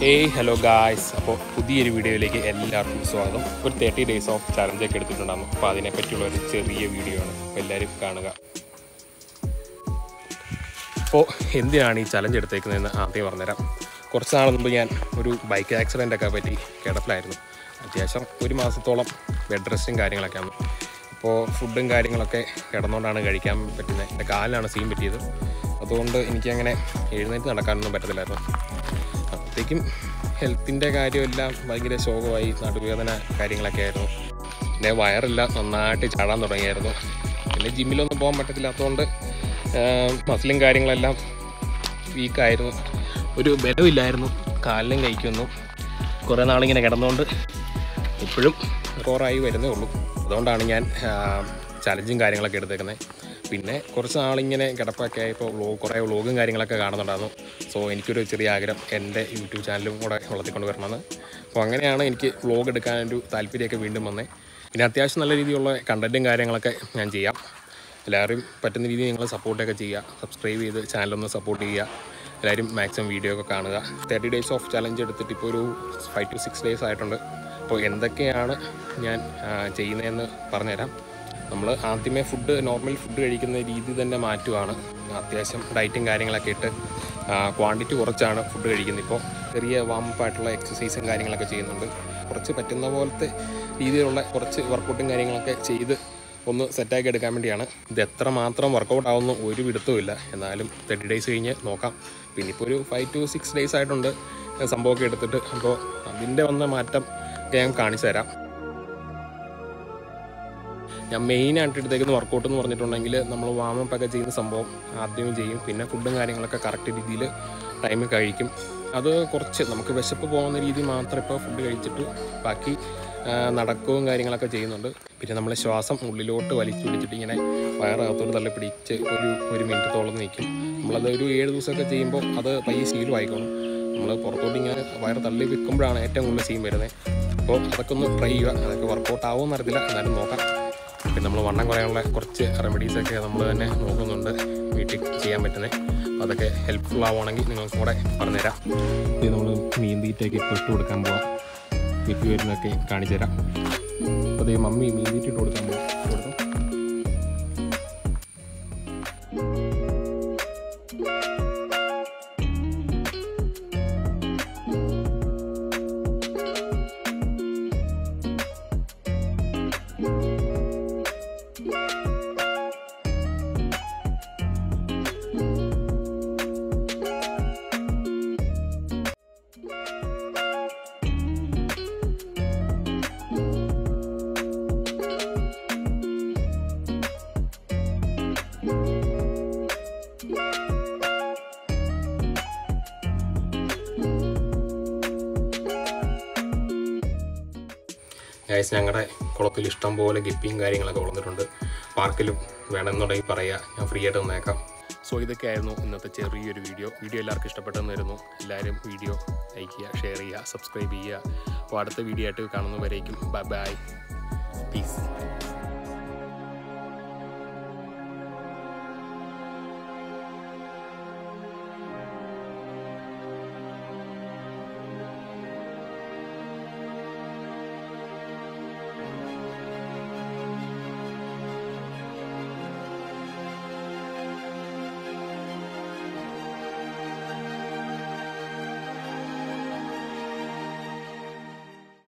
ഏയ് hello guys അപ്പോൾ പുതിയൊരു വീഡിയോയിലേക്ക് എല്ലാവർക്കും സ്വാഗതം ഒരു തേർട്ടി ഡേയ്സ് ഓഫ് ചലഞ്ചൊക്കെ എടുത്തിട്ടുണ്ടായിരുന്നു അപ്പോൾ അതിനെപ്പറ്റിയുള്ള ഒരു ചെറിയ വീഡിയോ ആണ് അപ്പോൾ എല്ലാവരും കാണുക അപ്പോൾ എന്തിനാണ് ഈ ചലഞ്ച് എടുത്തേക്കുന്നതെന്ന് ആദ്യം പറഞ്ഞുതരാം കുറച്ച് നാൾ മുമ്പ് ഞാൻ ഒരു ബൈക്ക് ആക്സിഡൻ്റ് ഒക്കെ പറ്റി കിടപ്പിലായിരുന്നു അത്യാവശ്യം ഒരു മാസത്തോളം ബെഡ് റെസ്റ്റും കാര്യങ്ങളൊക്കെയാണ് അപ്പോൾ ഫുഡും കാര്യങ്ങളൊക്കെ കിടന്നുകൊണ്ടാണ് കഴിക്കാൻ പറ്റുന്നത് എൻ്റെ കാലിനാണ് സീൻ പറ്റിയത് അതുകൊണ്ട് എനിക്കങ്ങനെ എഴുന്നേറ്റ് നടക്കാനൊന്നും പറ്റത്തില്ലായിരുന്നു അപ്പോഴത്തേക്കും ഹെൽത്തിൻ്റെ കാര്യമെല്ലാം ഭയങ്കര ശോകമായി നടുവേദന കാര്യങ്ങളൊക്കെ ആയിരുന്നു പിന്നെ വയറെല്ലാം നന്നായിട്ട് ചാടാൻ തുടങ്ങിയായിരുന്നു പിന്നെ ജിമ്മിലൊന്നും പോകാൻ പറ്റത്തില്ലാത്തതുകൊണ്ട് മസിലും കാര്യങ്ങളെല്ലാം വീക്കായിരുന്നു ഒരു ബലമില്ലായിരുന്നു കാലിനും കഴിക്കുന്നു കുറേ നാളിങ്ങനെ കിടന്നുകൊണ്ട് ഇപ്പോഴും കോറായി വരുന്നേ ഉള്ളൂ അതുകൊണ്ടാണ് ഞാൻ ചലഞ്ചും കാര്യങ്ങളൊക്കെ എടുത്തേക്കുന്നത് പിന്നെ കുറച്ച് നാളിങ്ങനെ കിടപ്പൊക്കെ ആയപ്പോൾ വ്ലോഗ് കുറേ വ്ലോഗും കാര്യങ്ങളൊക്കെ കാണുന്നുണ്ടായിരുന്നു സോ എനിക്കൊരു ചെറിയ ആഗ്രഹം എൻ്റെ യൂട്യൂബ് ചാനലും കൂടെ വളർത്തിക്കൊണ്ട് വരണമെന്ന് അപ്പോൾ അങ്ങനെയാണ് എനിക്ക് വ്ലോഗ് എടുക്കാനൊരു താല്പര്യമൊക്കെ വീണ്ടും വന്നത് പിന്നെ അത്യാവശ്യം നല്ല രീതിയിലുള്ള കണ്ടൻറ്റും കാര്യങ്ങളൊക്കെ ഞാൻ ചെയ്യാം എല്ലാവരും പറ്റുന്ന രീതിയിൽ നിങ്ങൾ സപ്പോർട്ടൊക്കെ ചെയ്യുക സബ്സ്ക്രൈബ് ചെയ്ത് ചാനലൊന്ന് സപ്പോർട്ട് ചെയ്യുക എല്ലാവരും മാക്സിമം വീഡിയോ ഒക്കെ കാണുക തേർട്ടി ഡേയ്സ് ഓഫ് ചലഞ്ച് എടുത്തിട്ട് ഇപ്പോൾ ഒരു ഫൈവ് ടു സിക്സ് ഡേയ്സ് ആയിട്ടുണ്ട് അപ്പോൾ എന്തൊക്കെയാണ് ഞാൻ ആ, ചെയ്യുന്നതെന്ന് പറഞ്ഞുതരാം നമ്മൾ ആദ്യമേ ഫുഡ് നോർമൽ ഫുഡ് കഴിക്കുന്ന രീതി തന്നെ മാറ്റുവാണ് അത്യാവശ്യം ഡയറ്റും കാര്യങ്ങളൊക്കെ ഇട്ട് ക്വാണ്ടിറ്റി കുറച്ചാണ് ഫുഡ് കഴിക്കുന്നത് ഇപ്പോൾ ചെറിയ വാമപ്പ് ആയിട്ടുള്ള എക്സസൈസും കാര്യങ്ങളൊക്കെ ചെയ്യുന്നുണ്ട് കുറച്ച് പറ്റുന്ന പോലത്തെ രീതിയിലുള്ള കുറച്ച് വർക്കൗട്ടും കാര്യങ്ങളൊക്കെ ചെയ്ത് ഒന്ന് സെറ്റാക്കി എടുക്കാൻ വേണ്ടിയാണ് ഇത് എത്ര മാത്രം വർക്കൗട്ട് ആവുന്നു ഒരു പിടുത്തവുമില്ല എന്നാലും തേർട്ടി ഡേയ്സ് കഴിഞ്ഞ് നോക്കാം പിന്നെ ഇപ്പോൾ ഒരു ഫൈവ് ടു സിക്സ് ഡേയ്സ് ആയിട്ടുണ്ട് സംഭവമൊക്കെ എടുത്തിട്ട് അപ്പോൾ അതിൻ്റെ വന്ന മാറ്റം ഒക്കെ ഞാൻ കാണിച്ചു തരാം ഞാൻ മെയിനായിട്ട് എടുത്തേക്കുന്ന വർക്കൗട്ട് എന്ന് പറഞ്ഞിട്ടുണ്ടെങ്കിൽ നമ്മൾ വാമപ്പ് ഒക്കെ ചെയ്യുന്ന സംഭവം ആദ്യം ചെയ്യും പിന്നെ ഫുഡും കാര്യങ്ങളൊക്കെ കറക്റ്റ് രീതിയിൽ ടൈമിൽ കഴിക്കും അത് കുറച്ച് നമുക്ക് വിശപ്പ് പോകുന്ന രീതി മാത്രം ഇപ്പോൾ ഫുഡ് കഴിച്ചിട്ട് ബാക്കി ആ, നടക്കവും കാര്യങ്ങളൊക്കെ ചെയ്യുന്നുണ്ട് പിന്നെ നമ്മൾ ശ്വാസം ഉള്ളിലോട്ട് വലിച്ചു പിടിച്ചിട്ട് ഇങ്ങനെ വയറകത്തോട്ട് തള്ളി പിടിച്ച് ഒരു ഒരു മിനിറ്റത്തോളം നിൽക്കും നമ്മളത് ഒരു ഏഴ് ദിവസമൊക്കെ ചെയ്യുമ്പോൾ അത് പയ്യെ ശീലമായിക്കോളും നമ്മൾ പുറത്തോട്ട് ഇങ്ങനെ വയറ് തള്ളി വെക്കുമ്പോഴാണ് ഏറ്റവും കൂടുതൽ സീൻ വരുന്നത് അപ്പോൾ അതൊക്കെ ഒന്ന് ട്രൈ ചെയ്യുക അതൊക്കെ വർക്കൗട്ട് ആവുമെന്ന് അറിയത്തില്ല എന്നാലും നോക്കാം പിന്നെ നമ്മൾ വണ്ണം കുറയാനുള്ള കുറച്ച് റെമഡീസൊക്കെ നമ്മൾ തന്നെ നോക്കുന്നുണ്ട് വീട്ടിൽ ചെയ്യാൻ പറ്റുന്നത് അപ്പോൾ അതൊക്കെ ഹെൽപ്ഫുൾ ആവുകയാണെങ്കിൽ നിങ്ങൾക്ക് കൂടെ പറഞ്ഞുതരാം ഇത് നമ്മൾ മീൻ തീറ്റയൊക്കെ ഇപ്പോൾ ഇട്ട് കൊടുക്കാൻ പോവാം വീട്ടിൽ വരുന്നതൊക്കെ കാണിച്ചു തരാം അപ്പോൾ അതേ മമ്മി മീൻ തീറ്റ ഇട്ട് കൊടുക്കാൻ പോവാം കൊടുത്തു ഗൈസ് ഞങ്ങളുടെ കുളത്തിൽ ഇഷ്ടം പോലെ ഗപ്പിയും കാര്യങ്ങളൊക്കെ വളർന്നിട്ടുണ്ട് പാർക്കിലും വേണമെന്നുണ്ടെങ്കിൽ പറയുക ഞാൻ ഫ്രീ ആയിട്ട് വന്നേക്കാം സോ ഇതൊക്കെ ആയിരുന്നു ഇന്നത്തെ ചെറിയൊരു വീഡിയോ വീഡിയോ എല്ലാവർക്കും ഇഷ്ടപ്പെട്ടെന്ന് വരുന്നു എല്ലാവരും വീഡിയോ ലൈക്ക് ചെയ്യുക ഷെയർ ചെയ്യുക സബ്സ്ക്രൈബ് ചെയ്യുക അപ്പോൾ അടുത്ത വീഡിയോ ആയിട്ട് കാണുന്നവരേക്കും ബൈ ബൈ പീസ്